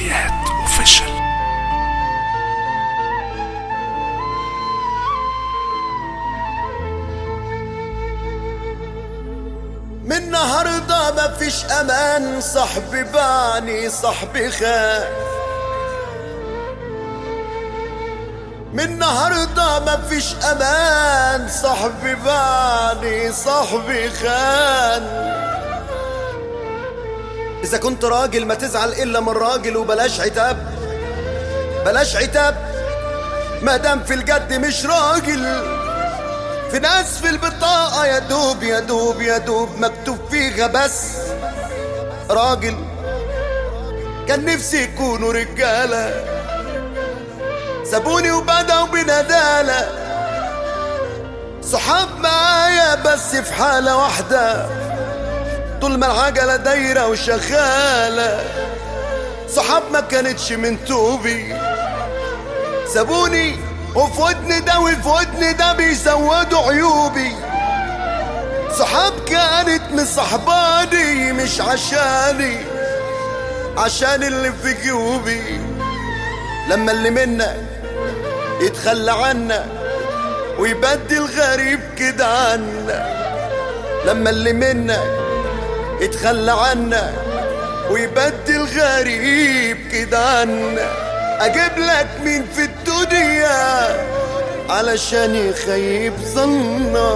شعبيات اوفيشال من النهاردة مفيش أمان صاحبي باني صاحبي خان من النهاردة مفيش أمان صاحبي باني صاحبي خان إذا كنت راجل ما تزعل إلا من راجل وبلاش عتاب بلاش عتاب ما دام في الجد مش راجل في ناس في البطاقة يا دوب يا دوب يا دوب مكتوب فيها بس راجل كان نفسي يكونوا رجالة سابوني وبدأوا بندالة صحاب معايا بس في حالة واحدة طول ما العجلة دايرة وشغالة صحاب ما كانتش من توبي سابوني وفي ودني ده وفي ودني ده بيسودوا عيوبي صحاب كانت مصاحباني مش عشاني عشان اللي في جيوبي لما اللي منا يتخلى عنا ويبدل غريب كده عنا لما اللي منا يتخلى عنا ويبدل غريب كده عنا اجيب لك مين في الدنيا علشان يخيب ظننا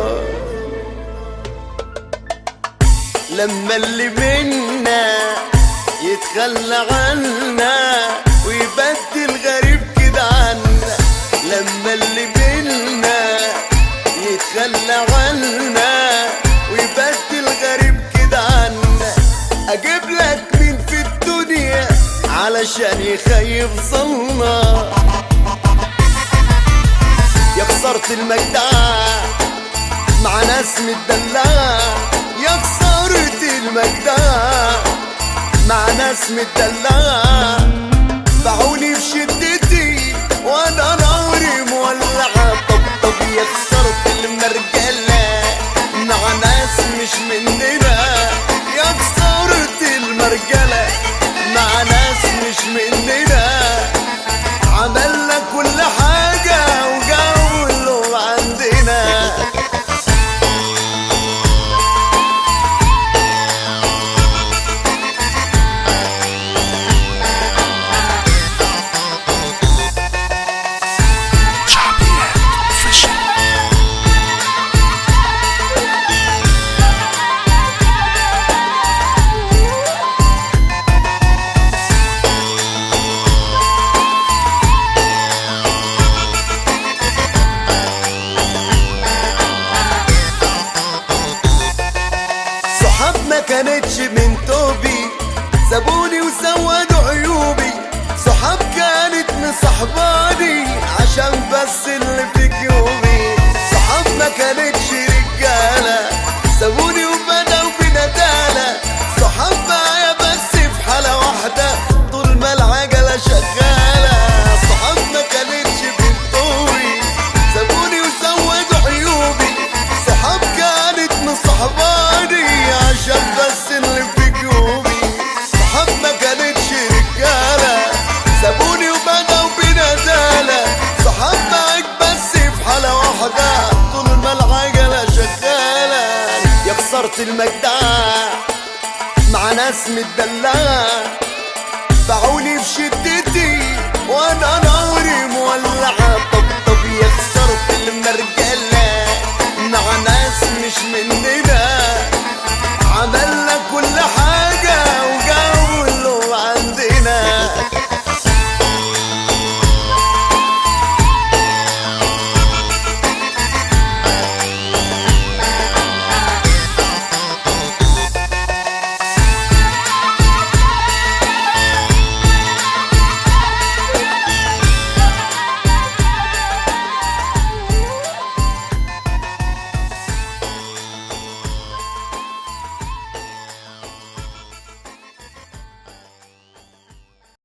لما اللي منا يتخلى عنا ويبدل غريب كده عنا لما اللي منا يتخلى عنا ويبدل غريب كده عنا اجيب لك مين في الدنيا علشان يخيب ظننا يا خسرت المجدع مع ناس متدلعة يا خسرت المجدع مع ناس متدلعة باعوني في شدتي وانا ناري مولعة طب طب يا خسرت المرجلة مع ناس مش مننا يا خسرت المرجلة مع ناس مش مننا عملنا كل حاجة وجولوا عندنا شعبيات اوفيشال صحاب ما كانتش من توبي سابوني وسودوا عيوبي صحاب كانت مصاحباني عشان بس اللي في جيوبي صحاب ما كانتش رجالة سابوني وبدأوا بندالة صحاب معايا بس في حالة واحدة طول ما العجلة شغالة صحاب ما كانتش من توبي سابوني وسودوا عيوبي صحاب كانت مصاحباني عشان بس اللي في جيوبي صحاب ما كانتش رجالة سابوني وبدأوا بندالة صحاب معاك بس في حالة واحدة طول ما العجلة شغالة يا خسرت المجدع مع ناس متدلعة